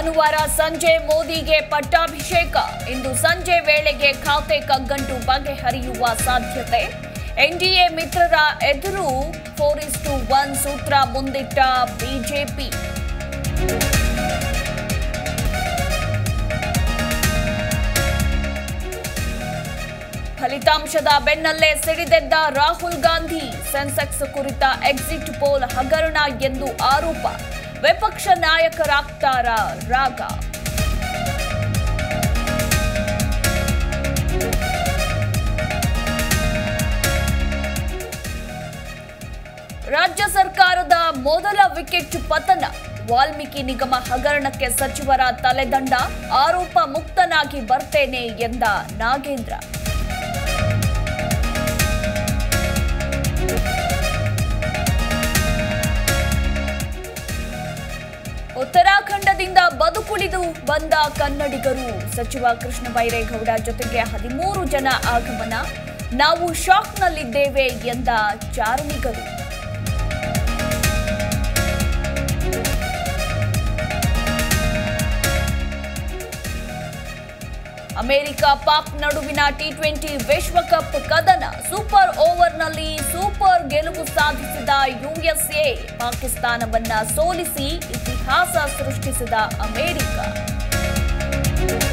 ಭಾನುವಾರ ಸಂಜೆ ಮೋದಿಗೆ ಪಟ್ಟಾಭಿಷೇಕ ಇಂದು ಸಂಜೆ ವೇಳೆಗೆ ಖಾತೆ ಕಗ್ಗಂಟು ಬಗೆಹರಿಯುವ ಸಾಧ್ಯತೆ ಎನ್ಡಿಎ ಮಿತ್ರರ ಎದುರು ಫೋರ್ ಇಸ್ ಟು ಒನ್ ಸೂತ್ರ ಮುಂದಿಟ್ಟ ಬಿಜೆಪಿ ಫಲಿತಾಂಶದ ಬೆನ್ನಲ್ಲೇ ಸಿಡಿದೆದ್ದ ರಾಹುಲ್ ಗಾಂಧಿ ಸೆನ್ಸೆಕ್ಸ್ ಕುರಿತ ಎಕ್ಸಿಟ್ ಪೋಲ್ ಹಗರಣ ಎಂದು ಆರೋಪ ವಿಪಕ್ಷ ನಾಯಕರಾಗ್ತಾರ ರಾಗ ರಾಜ್ಯ ಸರ್ಕಾರದ ಮೊದಲ ವಿಕೆಟ್ ಪತನ ವಾಲ್ಮೀಕಿ ನಿಗಮ ಹಗರಣಕ್ಕೆ ಸಚಿವರ ತಲೆದಂಡ ಆರೋಪ ಮುಕ್ತನಾಗಿ ಬರ್ತೇನೆ ಎಂದ ನಾಗೇಂದ್ರ ಉತ್ತರಾಖಂಡದಿಂದ ಬದುಕುಳಿದು ಬಂದ ಕನ್ನಡಿಗರು ಸಚಿವ ಕೃಷ್ಣ ಬೈರೇಗೌಡ ಜೊತೆಗೆ ಹದಿಮೂರು ಜನ ಆಗಮನ ನಾವು ಶಾಕ್ನಲ್ಲಿದ್ದೇವೆ ಎಂದ ಚಾರಣಿಗರು ಅಮೆರಿಕ ಪಾಕ್ ನಡುವಿನ ಟಿ ಟ್ವೆಂಟಿ ವಿಶ್ವಕಪ್ ಕದನ ಸೂಪರ್ ಓವರ್ನಲ್ಲಿ ಸೂಪರ್ ಗೆಲುವು ಸಾಧಿಸಿದ ಯುಎಸ್ಎ ಪಾಕಿಸ್ತಾನವನ್ನ ಸೋಲಿಸಿ ಇತಿಹಾಸ ಸೃಷ್ಟಿಸಿದ ಅಮೆರಿಕ